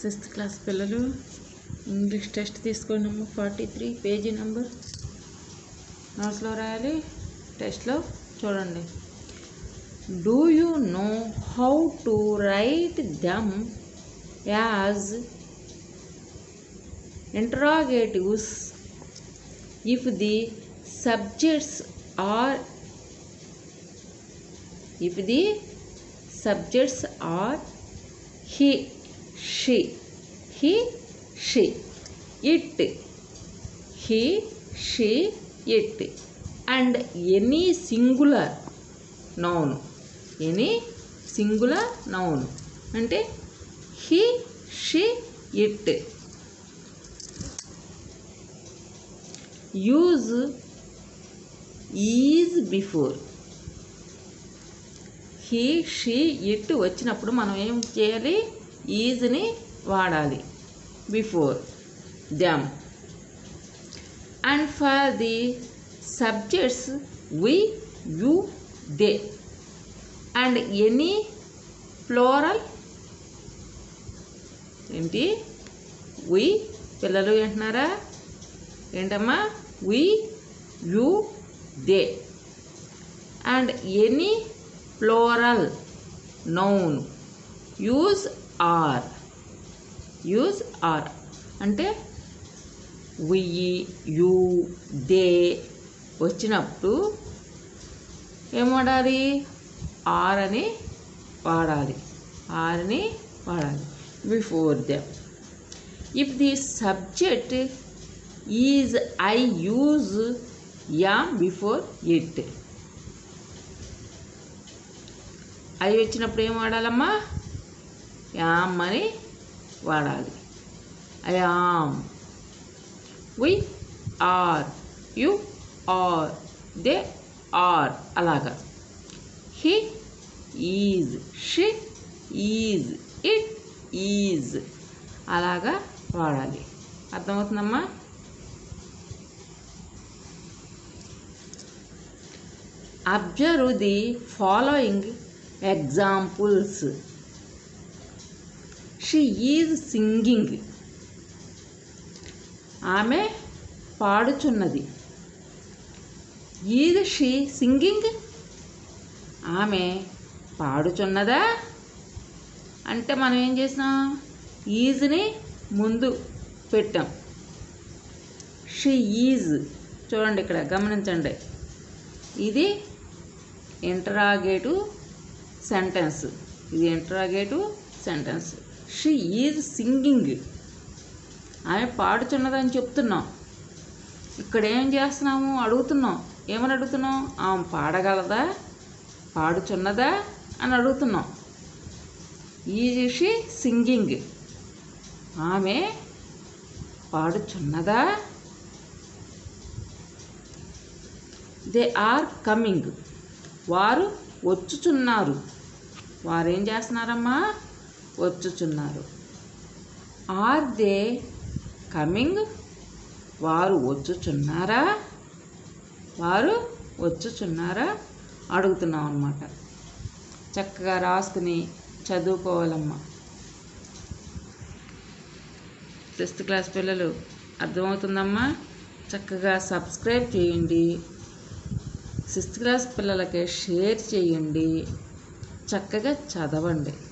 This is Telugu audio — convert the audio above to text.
సిక్స్త్ క్లాస్ పిల్లలు ఇంగ్లీష్ టెస్ట్ తీసుకోండి అమ్మ ఫార్టీ త్రీ పేజీ నెంబర్ నోట్స్లో రాయాలి టెస్ట్లో చూడండి do you know how to write them as interrogatives if the subjects are if the subjects are he she he she it he she it and any singular noun any singular noun అంటే he she it use is before he she it వచ్చినప్పుడు మనం ఏం చేయాలి ఈజ్ని వాడాలి before them and for the subjects we you they and any plural ఏంటి వి పిల్లలు వింటున్నారా ఏంటమ్మా we you they and any plural noun use are use are అంటే వి యు దే వచ్చినప్పుడు ఏం వాడాలి ఆర్ అని వాడాలి ఆర్ అని వాడాలి before them if the subject is I use am before it I వచ్చినప్పుడు ఏం వాడాలమ్మా యామ్ అని వాడాలి I am we are you are they are అలాగా he is she is it is అలాగా వాడాలి అర్థమవుతుందమ్మా observe the following examples she is singing ఆమె పాడుచున్నది ఈజ్ షీ సింగింగ్ ఆమె పాడుచున్నదా అంటే మనం ఏం చేసినాం ఈజ్ని ముందు పెట్టాం షీ ఈజ్ చూడండి ఇక్కడ గమనించండి ఇది ఇంటరాగేటివ్ సెంటెన్స్ ఇది interrogative sentence she is singing ఆమె పాడుచున్నదని చెప్తున్నాం ఇక్కడ ఏం చేస్తున్నాము అడుగుతున్నాం ఏమని అడుగుతున్నాం ఆమె పాడగలదా పాడుచున్నదా అని అడుగుతున్నాం ఈజ్ షీ సింగింగ్ ఆమె పాడుచున్నదా దే ఆర్ కమింగ్ వారు వచ్చుచున్నారు వారు ఏం చేస్తున్నారమ్మా వచ్చుచున్నారు ఆర్ దే కమింగ్ వారు వచ్చుచున్నారా వారు వచ్చుచున్నారా అడుగుతున్నాం అనమాట చక్కగా రాసుకుని చదువుకోవాలమ్మా సిక్స్త్ క్లాస్ పిల్లలు అర్థమవుతుందమ్మా చక్కగా సబ్స్క్రైబ్ చేయండి సిక్స్త్ క్లాస్ పిల్లలకి షేర్ చేయండి చక్కగా చదవండి